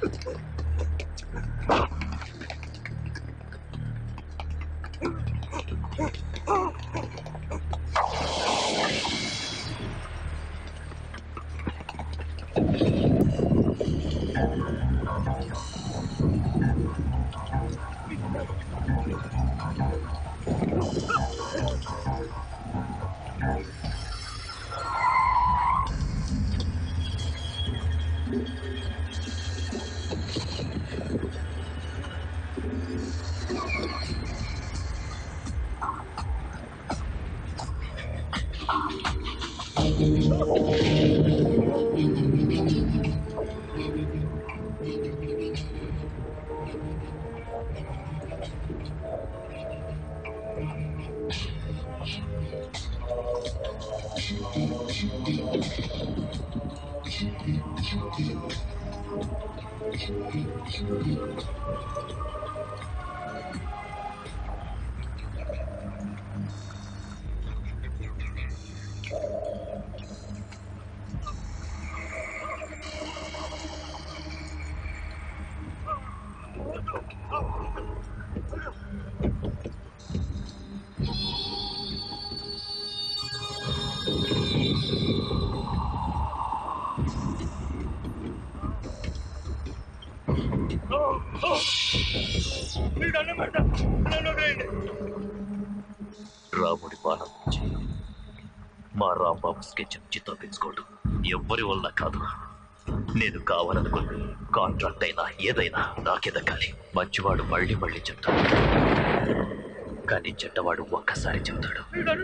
రాముడి బాణం నుంచి మా రాంబాబు స్కెచ్ చిత్రపించుకోవడం ఎవ్వరి వల్ల కాదు నేను కావాలనుకుంది కాంట్రాక్ట్ అయినా ఏదైనా నాకే దక్కాలి మంచివాడు మళ్ళీ మళ్ళీ చెప్తాడు కానీ చెడ్డవాడు ఒక్కసారి చెప్తాడు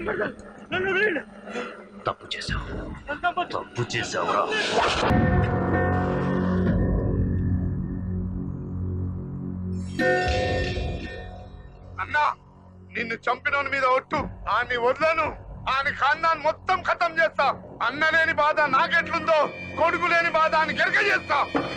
తప్పు చేశావు తప్పు చేశావురా అన్నా నిన్ను చంపినోని మీద ఒట్టు ఆని వదలను ఆని ఖాందాన్ మొత్తం ఖతం చేస్తా అన్న లేని బాధ నాకెట్లుందో కొడుకు లేని బాధ అని కెరక చేస్తా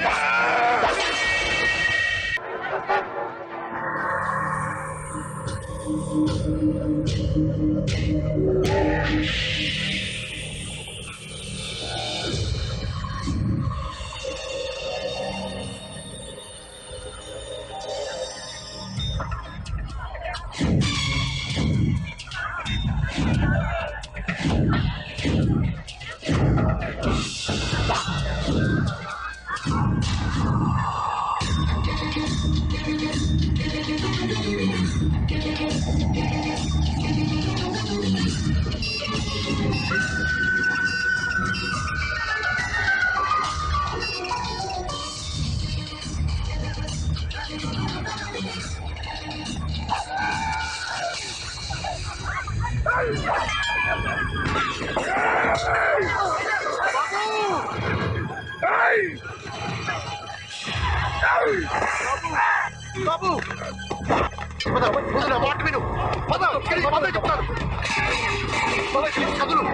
బాబు పద, ముందు నా మాట విను పద ఇక్కడి నుంచి పద చెప్తాను పద ఇక్కడి నుంచి కదులు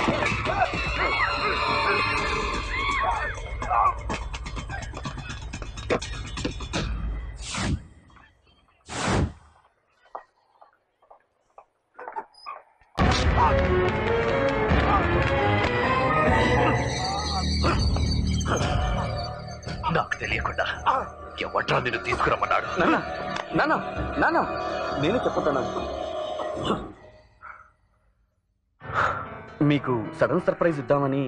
నాకు తెలియకుండా ఎవట్రా నిన్ను తీసుకురమ్మన్నాడు నాన్న నాన్న నాన్న నేను చెప్పుతాను మీకు సడన్ సర్ప్రైజ్ ఇద్దామని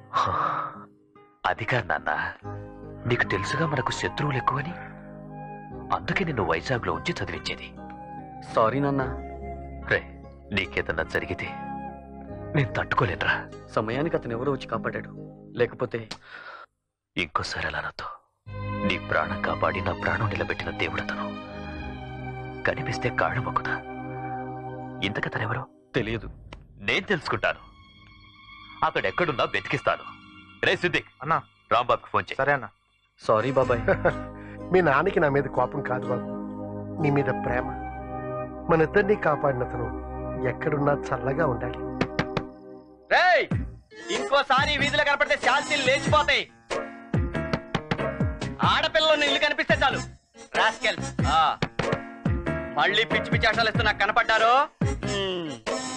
అది కాదు నాన్న నీకు తెలుసుగా మనకు శత్రువులు ఎక్కువని అందుకే నిన్ను వైజాగ్లో ఉంచి చదివించేది సారీ నాన్న రే నీకేదన్నా జరిగితే నేను తట్టుకోలేనురా సమయానికి అతను ఎవరో వచ్చి కాపాడాడు లేకపోతే ఇంకోసారి అలా నాతో నీ ప్రాణం కాపాడి నా ప్రాణం నిలబెట్టిన దేవుడతను కనిపిస్తే కాళ్ళు మొక్కుదా ఇంతకతనెవరో తెలియదు నేను తెలుసుకుంటాను అతడెక్కడున్నా వెతికిస్తాను రే సిద్దిక్ అన్నా రాంబాబుకి ఫోన్ చేయి సరే అన్నా సారీ బాబాయ్ మీ నాన్నకి నా మీద కోపం కాదు బాబు నీ మీద ప్రేమ మన ఇద్దరిని కాపాడినతను ఎక్కడున్నా చల్లగా ఉండాలి రేయ్ ఇంకోసారి వీధిలో కనపడితే శాంతిలు లేచిపోతాయి ఆడపిల్లలు ఇల్లు కనిపిస్తే చాలు రాస్కెల్ మళ్ళీ పిచ్చి పిచ్చి అక్షరాలు ఇస్తూ నాకు కనపడ్డారు మ్మ్.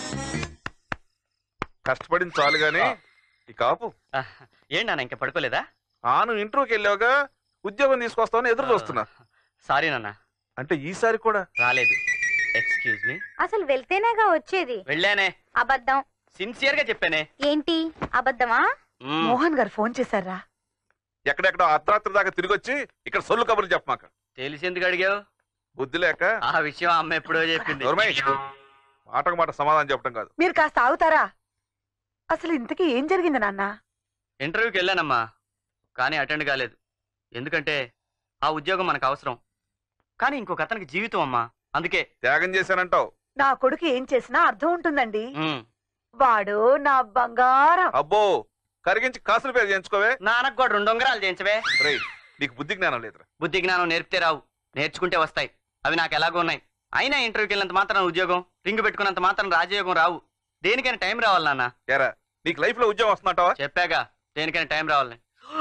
కష్టపడింది చాలు గాని ఈ కాపు ఏంటి నాన్న ఇంకా పడుకోలేదా ఆ నువ్వు ఇంటర్వ్యూకి వెళ్ళావుగా ఉద్యోగం తీసుకొస్తామని ఎదురు చూస్తున్నా సారీ నాన్న అంటే ఈసారి కూడా రాలేదు ఎక్స్క్యూజ్ మీ అసలు వెళ్తేనేగా వచ్చేది వెళ్ళానే అబద్ధం సిన్సియర్ గా చెప్పానే ఏంటి అబద్ధమా మ్మ్. మోహన్ గారు ఫోన్ చేశారా ఎక్కడెక్కడ అర్ధరాత్రి దాకా తిరిగి వచ్చి ఇక్కడ సొల్లు కబుర్లు చెప్పమాక తెలిసి ఎందుకు అడిగావు బుద్ధి లేక ఆ విషయం అమ్మ ఎప్పుడో చెప్పింది నోర్మై. మాటకు మాట సమాధానం చెప్పడం కాదు మీరు కాస్త ఆగుతారా అసలు ఇంతకీ ఏం జరిగింది నాన్న ఇంటర్వ్యూకి వెళ్ళానమ్మా కానీ అటెండ్ కాలేదు ఎందుకంటే ఆ ఉద్యోగం మనకు అవసరం కానీ ఇంకొక అతనికి జీవితం అమ్మా అందుకే త్యాగం చేశానంటావు నా కొడుకు ఏం చేసినా అర్థం ఉంటుందండి మ్మ్. వాడు నా బంగారం అబ్బో కరిగించి కాసులు పేరు చేయించుకోవే నాన్నకు కూడా రెండు ఉంగరాలు చేయించవే రేయ్ నీకు బుద్ధి జ్ఞానం లేదురా బుద్ధి జ్ఞానం నేర్పితే రావు నేర్చుకుంటే వస్తాయి అవి నాకు ఎలాగో ఉన్నాయి అయినా ఇంటర్వ్యూకి వెళ్ళినంత మాత్రం ఉద్యోగం రింగ్ పెట్టుకున్నంత మాత్రం రాజయోగం రావు దేనికైనా టైం రావాలి నాన్న ఎరా నీకు లైఫ్ లో ఉద్యోగం వస్తుందంటావా చెప్పాగా దేనికైనా టైం రావాలని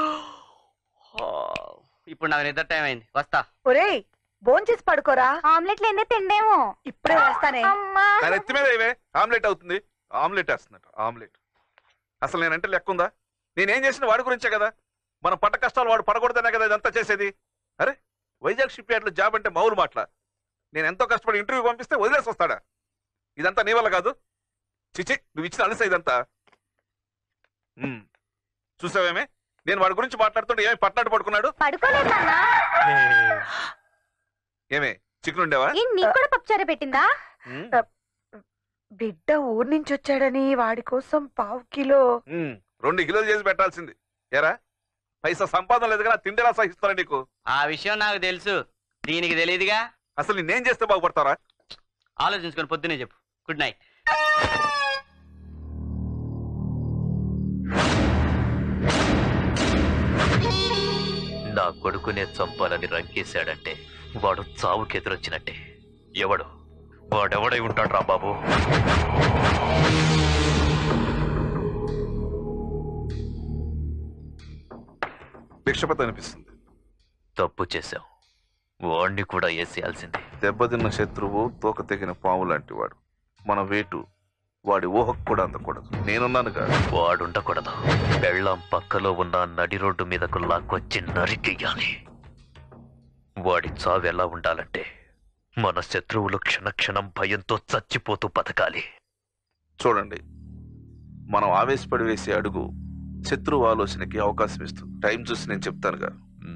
ఇప్పుడు నాకు నిద్ర టైం అయింది వస్తా ఒరేయ్ భోంచేసి పడుకోరా ఆమ్లెట్లు ఎందుకు తిండేమో ఇప్పుడే వేస్తానే అమ్మా దాని ఎత్తి మీద ఇవే ఆమ్లెట్ అవుతుంది ఆమ్లెట్ వేస్తున్నట్టు ఆమ్లెట్ అసలు నేనంటే లెక్క ఉందా నేనేం చేసిన వాడి గురించే కదా మనం పట్ట కష్టాలు వాడు పడకూడదనే కదా ఇదంతా చేసేది అరే వైజాగ్ షిప్ యార్డ్లో జాబ్ అంటే మౌలు మాటల నేను ఎంతో కష్టపడి ఇంటర్వ్యూ పంపిస్తే వదిలేసి వస్తాడా ఇదంతా నీ వల్ల కాదు చిచి నువ్వు ఇచ్చిన అలస ఇదంతా ఉమ్. చూసావేమే నేను వాడి గురించి మాట్లాడుతుంటే ఏమి పట్నాడు పడుకున్నాడు పడుకోలేదు నాన్న ఏమే చికెన్ ఉండేవా ఏం నీకు కూడా పప్పుచారు పెట్టిందా ఉమ్. బిడ్డ ఊరు నుంచి వచ్చాడని వాడి కోసం పావు కిలో ఉమ్. రెండు కిలోలు చేసి పెట్టాల్సింది ఏరా పైసా సంపాదన లేదు కదా తిండిలా సహిస్తారా నీకు ఆ విషయం నాకు తెలుసు దీనికి తెలియదుగా అసలు నేనేం చేస్తే బాగుపడతారా ఆలోచించుకొని పొద్దునే చెప్పు గుడ్ నైట్ నా కొడుకునే చంపాలని రంకేశాడంటే వాడు చావుకి ఎదురొచ్చినట్టే ఎవడు వాడెవడై ఉంటాడు రా బాబు భిక్షపతి అనిపిస్తుంది తప్పు చేశావు వాణ్ణి కూడా వేసేయాల్సిందే దెబ్బతిన్న శత్రువు తోక తెగిన పాము లాంటి వాడు మన వేటు వాడి ఊహకు కూడా అందకూడదు నేనున్నానుగా వాడుండకూడదు బెళ్ళం పక్కలో ఉన్న నడి రోడ్డు మీదకు లాక్కొచ్చి నరికెయ్యాలి వాడి చావు ఎలా ఉండాలంటే మన శత్రువులు క్షణక్షణం భయంతో చచ్చిపోతూ బతకాలి చూడండి మనం ఆవేశపడి వేసే అడుగు శత్రువు ఆలోచనకి అవకాశం ఇస్తుంది టైం చూసి నేను చెప్తానుగా ఉమ్.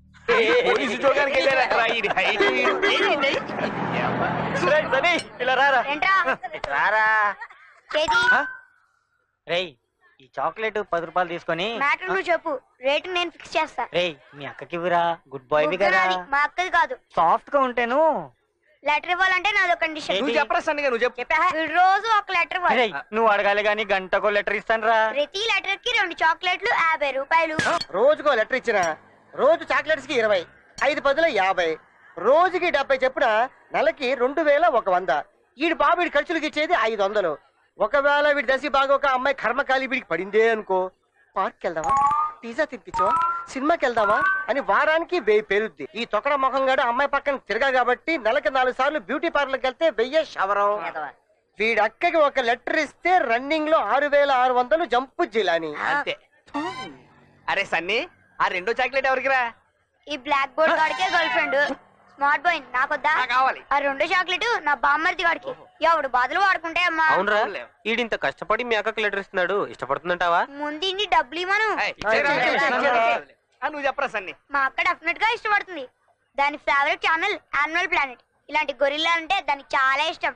ఇలా రారా ఏంట్రా రారా చేతి రేయ్ ఈ చాక్లెట్ పది రూపాయలు తీసుకొని మ్యాటర్ నువ్వు చెప్పు రేటు నేను ఫిక్స్ చేస్తా రేయ్ మీ అక్కకి ఇవ్వరా గుడ్ బాయ్ ముగ్గురు కదా అది, మా అక్కది కాదు సాఫ్ట్ గా ఉంటేను లెటర్ ఇవ్వాలంటే నాదో కండిషన్ ఏంటి? చెప్పరా సన్నిగా నువ్వు చెప్పు వీడు రోజు ఒక లెటర్ ఇవ్వాలి రేయ్ నువ్వు అడగాలి గాని గంటకో లెటర్ ఇస్తాను రా ప్రతి లెటర్ కి రెండు చాక్లెట్లు యాభై రూపాయలు రోజుకో లెటర్ ఇచ్చిన రోజు చాక్లెట్స్ కి ఇరవై ఐదు పదుల యాభై రోజుకి డెబ్బై చెప్పున నెలకి రెండు వేల ఒక వంద ఈడు బాబు వీడి ఖర్చులకు ఇచ్చేది ఐదు వందలు ఒకవేళ వీడి దశి బాగా ఒక అమ్మాయి కర్మకాలి వీడికి పడిందే అనుకో పార్క్ వెళ్దామా పిజ్జా తినిపించవా సినిమాకి వెళ్దామా అని వారానికి వెయ్యి పేరుద్ది ఈ తొకడ మొహంగాడు అమ్మాయి పక్కన తిరగా కాబట్టి నెలకి నాలుగు సార్లు బ్యూటీ పార్లర్కి వెళ్తే వెయ్యే శవరం వీడి అక్కకి ఒక లెటర్ ఇస్తే రన్నింగ్ లో ఆరు వేల ఆరు వందలు జంపు జిలాని అంతే అరే సన్ని ఆ రెండో చాక్లెట్ ఎవరికి రా ఈ బ్లాక్ బోర్డ్ గాడికే గర్ల్ ఫ్రెండ్ స్మార్ట్ బాయ్ నాకొద్దా కావాలి ఆ రెండో చాక్లెట్ నా బామ్మర్ది గాడికి ఎవడు బాధలు వాడుకుంటే అమ్మా అవునరా ఈడింత కష్టపడి మీ అక్కకి లెటర్ ఇస్తున్నాడు ఇష్టపడుతుందంటావా ముందు ఇన్ని డబ్బులు ఇవ్వను నువ్వు చెప్పరా సన్ని మా అక్క డెఫినెట్ గా ఇష్టపడుతుంది దాని ఫేవరెట్ ఛానల్ యానిమల్ ప్లానెట్ ఇలాంటి గొరిల్లా అంటే దానికి చాలా ఇష్టం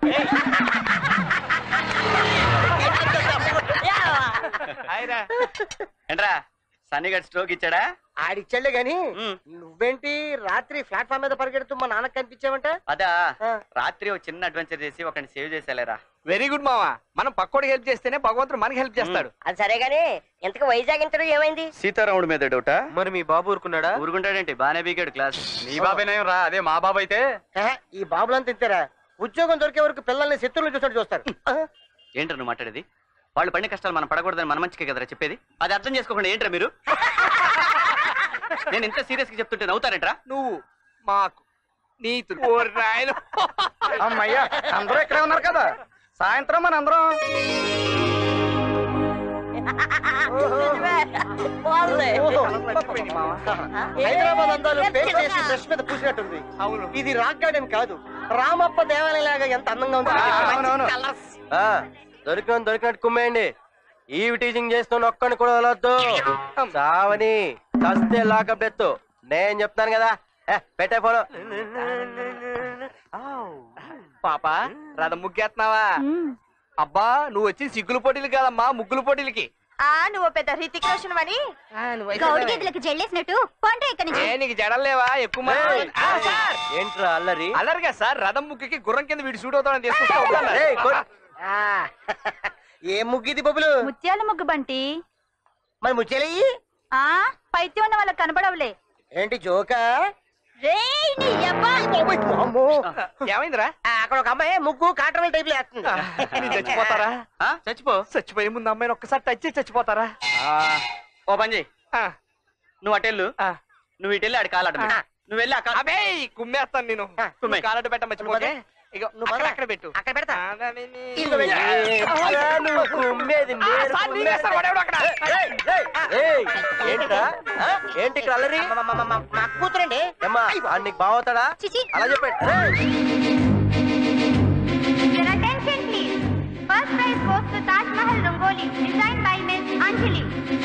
ఏంట్రా సన్ని గడ్ స్ట్రోక్ ఇచ్చాడా ఆడిచ్చాడులే గాని ఉమ్. నువ్వేంటి రాత్రి ప్లాట్ఫామ్ మీద పరిగెడుతూ మా నాన్నకి కనిపించావంట అదా ఆ. రాత్రి ఒక చిన్న అడ్వెంచర్ చేసి ఒకరిని సేవ్ చేసేలేరా వెరీ గుడ్ మావా మనం పక్కోడికి హెల్ప్ చేస్తేనే భగవంతుడు మనకి హెల్ప్ చేస్తాడు అది సరే గాని ఇంతకు వైజాగ్ ఇంటర్వ్యూ ఏమైంది సీతారాముడి మీద డౌటా మరి మీ బాబు ఊరుకున్నాడా ఊరుకుంటాడేంటి బానే బీకాడు క్లాస్ నీ బాబేనాయం రా అదే మా బాబు అయితే ఆహా, ఈ బాబులంతా తింటారా ఉద్యోగం దొరికే వరకు పిల్లల్ని శత్రువులు చూసినట్టు చూస్తారు ఆ, ఏంట్రా నువ్వు మాట్లాడేది వాళ్ళు పడిన కష్టాలు మనం పడకూడదని మన మంచికే కదరా చెప్పేది అది అర్థం చేసుకోకుండా ఏంట్రా మీరు నేను ఇంత సీరియస్ గా చెప్తుంటే నవ్వుతారేంట్రా నువ్వు మాకు నీతులు ఓరి నాయన అమ్మయ్యా అందరూ ఇక్కడే ఉన్నారు కదా సాయంత్రం మన అందరం ఓహో. హైదరాబాద్ అందాలు పేస్ట్ చేసి బ్రష్ మీద పూసినట్టుంది అవును ఇది రాక్ గార్డెన్ కాదు రామప్ప దేవాలయం లాగా ఎంత అందంగా ఉంది అవునవును. కలర్స్ దొరికిన దొరికినట్టు కుమ్మేయండి ఈవి టీచింగ్ చేస్తున్న ఒక్కడిని కూడా వదలొద్దు చావని చస్తే లాకబెత్తు నేను చెప్తాను కదా ఏ, పెట్టే ఫోన్ పాప రథం ముగ్గేస్తున్నావా అబ్బా నువ్వు వచ్చి సిగ్గుల పోటీలు కాదమ్మా ముగ్గుల పోటీలకి ఆ నువ్వు పెద్ద హృతిక్ రోషన్ అని గౌడి గేదెలకు జల్లేసినట్టు పంట ఇక్కడి నుంచి ఏ నీకు జడలేవా ఎక్కువ మంది ఆ, సార్ ఏంట్రా అల్లరి అల్లరిగా సార్ రథం ముగ్గుకి గుర్రం కింద వీడు షూట్ అవుతాడని తీసుకొస్తా వద్దన్నా. ఏయ్, కొట్- ఆ, ఏ ముగ్గిది బొబ్బులు ముత్యాల ముగ్గు బంటి మరి ముచ్చేలయ్యి ఆ పైత్యం ఉన్న వాళ్ళకి కనబడవులే ఏంటి జోకా రేయ్ నీ యబ్బా అమ్మో ఏమైందిరా ఆ, అక్కడ ఒక అమ్మాయి ముగ్గు కాటరల్ టైప్ లో వేస్తుంది నీ చచ్చిపోతారా ఆ, చచ్చిపో చచ్చిపోయే ముందు అమ్మాయిని ఒక్కసారి టచ్ చేసి చచ్చిపోతారా ఆ, ఓ పని చెయ్యి ఆ, నువ్వు అటెళ్ళు ఆ. నువ్వు ఇటెళ్ళి ఆడి కాలాడ నువ్వు వెళ్ళి అక్కడ అబే కుమ్మేస్తాను నేను ఆ, కుమ్మే కాలట పెట్ట మర్చిపోతే ఇగో నువ్వు అక్కడ పద. అక్కడ పెట్టు అక్కడ పెడతా ఆ, దా, నీ- నీ- ఇదిగో వెళ్ళి. నువ్వు కుమ్మేది ఆ, నేను సార్, నేను వేస్తాను, వాడెవడో అక్కడ. ఏయ్, ఏంట్రా ఆ? ఏంటి ఇక్కడ అల్లరి మా- మా- మా- మా- మా కూతురండి ఏమ్మా ఆ నీకు బావతాడా చిచి అలా చెప్పండి Your attention please. First prize goes to Taj Mahal Rangoli, designed by Miss Anjali.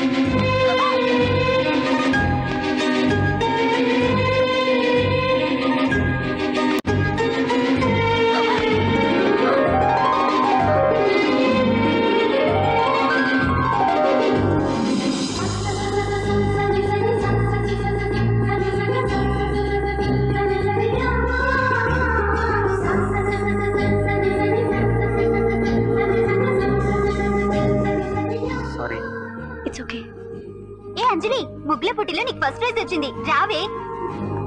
Sorry it's okay ఏ అంజలి ముగ్గుల పోటీలో నీకు ఫస్ట్ ప్రైజ్ వచ్చింది రావే